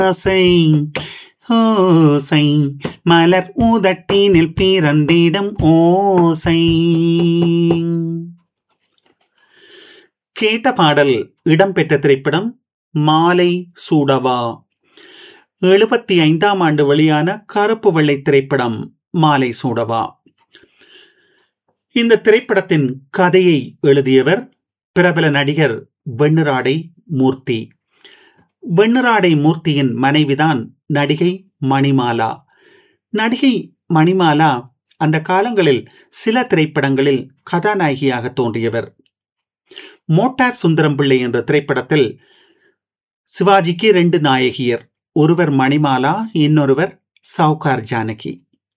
ஆசை ஓசை மலர் உதட்டினில் பிறந்திடும் ஓசை கேட்ட பாடல் இடம்பெற்ற திரைப்படம் மாலை சூடவா எழுபத்தி ஐந்தாம் ஆண்டு வெளியான கருப்பு வெள்ளை திரைப்படம் மாலை சூடவா இந்த திரைப்படத்தின் கதையை எழுதியவர் பிரபல நடிகர் வெண்ணிராடை மூர்த்தி வெண்ணிராடை மூர்த்தியின் மனைவிதான் நடிகை மணிமாலா நடிகை மணிமாலா அந்த காலங்களில் சில திரைப்படங்களில் கதாநாயகியாக தோன்றியவர் மோட்டார் சுந்தரம் பிள்ளை என்ற திரைப்படத்தில் சிவாஜிக்கு ரெண்டு நாயகியர் ஒருவர் மணிமாலா இன்னொருவர் சவுகார் ஜானகி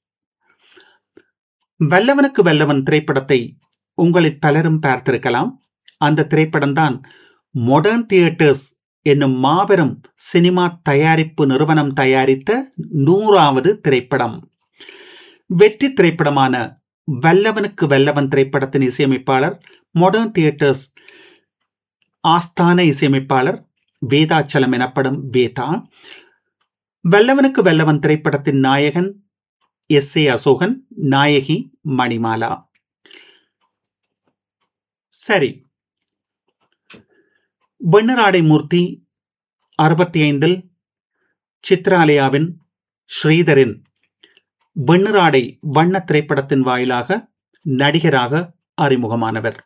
வல்லவனுக்கு வல்லவன் திரைப்படத்தை உங்களில் பலரும் பார்த்திருக்கலாம் அந்த திரைப்படம்தான் மொடர்ன் தியேட்டர்ஸ் என்னும் மாபெரும் சினிமா தயாரிப்பு நிறுவனம் தயாரித்த நூறாவது திரைப்படம் வெற்றி திரைப்படமான வல்லவனுக்கு வல்லவன் திரைப்படத்தின் இசையமைப்பாளர் மொடர்ன் தியேட்டர்ஸ் ஆஸ்தான இசையமைப்பாளர் வேதாச்சலம் எனப்படும் வேதா வல்லவனுக்கு வல்லவன் திரைப்படத்தின் நாயகன் எஸ் ஏ அசோகன் நாயகி மணிமாலா சரி வெண்ணராடை மூர்த்தி அறுபத்தி ஐந்தில் சித்ராலயாவின் ஸ்ரீதரின் வெண்ணராடை வண்ண திரைப்படத்தின் வாயிலாக நடிகராக அறிமுகமானவர்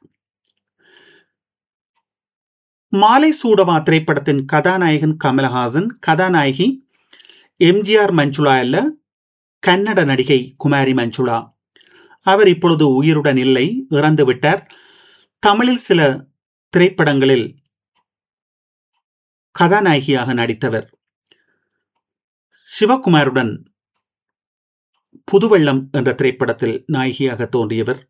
மாலை சூடவா திரைப்படத்தின் கதாநாயகன் கமலஹாசன் கதாநாயகி எம்ஜிஆர் மஞ்சுளா அல்ல கன்னட நடிகை குமாரி மஞ்சுளா அவர் இப்பொழுது உயிருடன் இல்லை இறந்து விட்டார் தமிழில் சில திரைப்படங்களில் கதாநாயகியாக நடித்தவர் சிவகுமாருடன் புதுவெள்ளம் என்ற திரைப்படத்தில் நாயகியாக தோன்றியவர்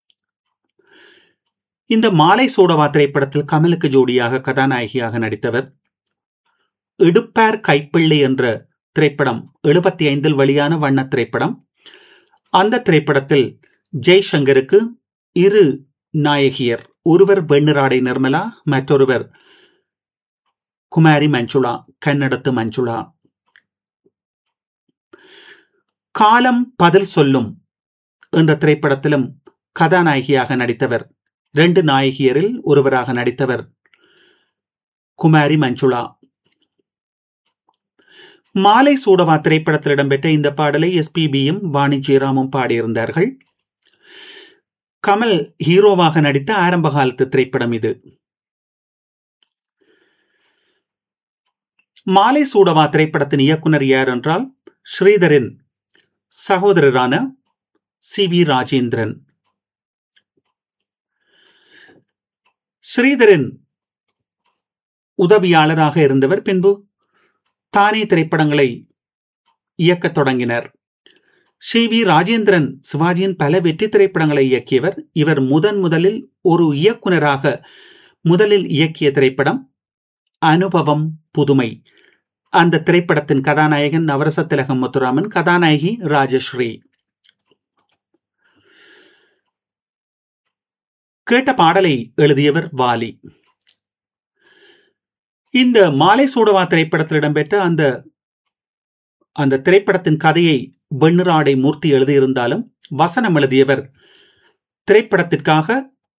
இந்த மாலை சோடவா திரைப்படத்தில் கமலுக்கு ஜோடியாக கதாநாயகியாக நடித்தவர் இடுப்பார் கைப்பிள்ளை என்ற திரைப்படம் எழுபத்தி ஐந்தில் வெளியான வண்ண திரைப்படம் அந்த திரைப்படத்தில் ஜெய்சங்கருக்கு இரு நாயகியர் ஒருவர் வெண்ணிராடை நிர்மலா மற்றொருவர் குமாரி மஞ்சுளா கன்னடத்து மஞ்சுளா காலம் பதில் சொல்லும் என்ற திரைப்படத்திலும் கதாநாயகியாக நடித்தவர் ரெண்டு நாயகியரில் ஒருவராக நடித்தவர் குமாரி மஞ்சுளா மாலை சூடவா திரைப்படத்தில் இடம்பெற்ற இந்த பாடலை எஸ்பிபியும் வாணி ஜெயராமும் பாடியிருந்தார்கள் கமல் ஹீரோவாக நடித்த ஆரம்ப காலத்து திரைப்படம் இது மாலை சூடவா திரைப்படத்தின் இயக்குனர் யார் என்றால் ஸ்ரீதரின் சகோதரரான சி வி ராஜேந்திரன் ஸ்ரீதரின் உதவியாளராக இருந்தவர் பின்பு தானே திரைப்படங்களை இயக்கத் தொடங்கினர் சி வி ராஜேந்திரன் சிவாஜியின் பல வெற்றி திரைப்படங்களை இயக்கியவர் இவர் முதன் முதலில் ஒரு இயக்குனராக முதலில் இயக்கிய திரைப்படம் அனுபவம் புதுமை அந்த திரைப்படத்தின் கதாநாயகன் நவரச திலகம் முத்துராமன் கதாநாயகி ராஜஸ்ரீ கேட்ட பாடலை எழுதியவர் வாலி இந்த மாலை சூடவா திரைப்படத்தில் இடம்பெற்ற அந்த அந்த திரைப்படத்தின் கதையை வெண்ணிராடை மூர்த்தி எழுதியிருந்தாலும் வசனம் எழுதியவர் திரைப்படத்திற்காக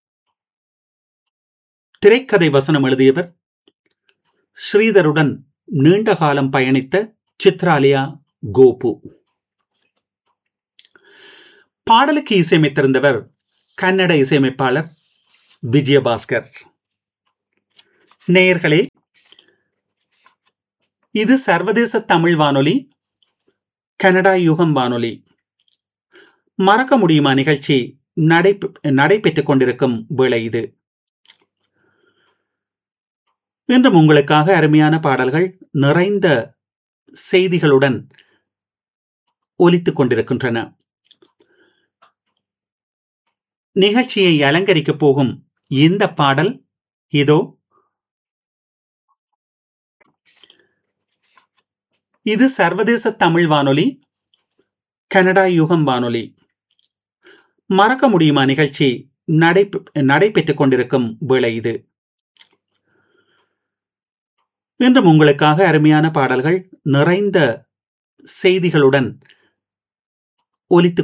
திரைக்கதை வசனம் எழுதியவர் ஸ்ரீதருடன் நீண்ட காலம் பயணித்த சித்ராலியா கோபு பாடலுக்கு இசையமைத்திருந்தவர் கன்னட இசையமைப்பாளர் விஜயபாஸ்கர் நேயர்களே இது சர்வதேச தமிழ் வானொலி கனடா யுகம் வானொலி மறக்க முடியுமா நிகழ்ச்சி நடை நடைபெற்றுக் கொண்டிருக்கும் வேளை இது இன்றும் உங்களுக்காக அருமையான பாடல்கள் நிறைந்த செய்திகளுடன் ஒலித்துக் கொண்டிருக்கின்றன நிகழ்ச்சியை அலங்கரிக்கப் போகும் இந்த பாடல் இதோ இது சர்வதேச தமிழ் வானொலி கனடா யுகம் வானொலி மறக்க முடியுமா நிகழ்ச்சி நடை நடைபெற்றுக் கொண்டிருக்கும் வேளை இது இன்றும் உங்களுக்காக அருமையான பாடல்கள் நிறைந்த செய்திகளுடன் ஒலித்துக்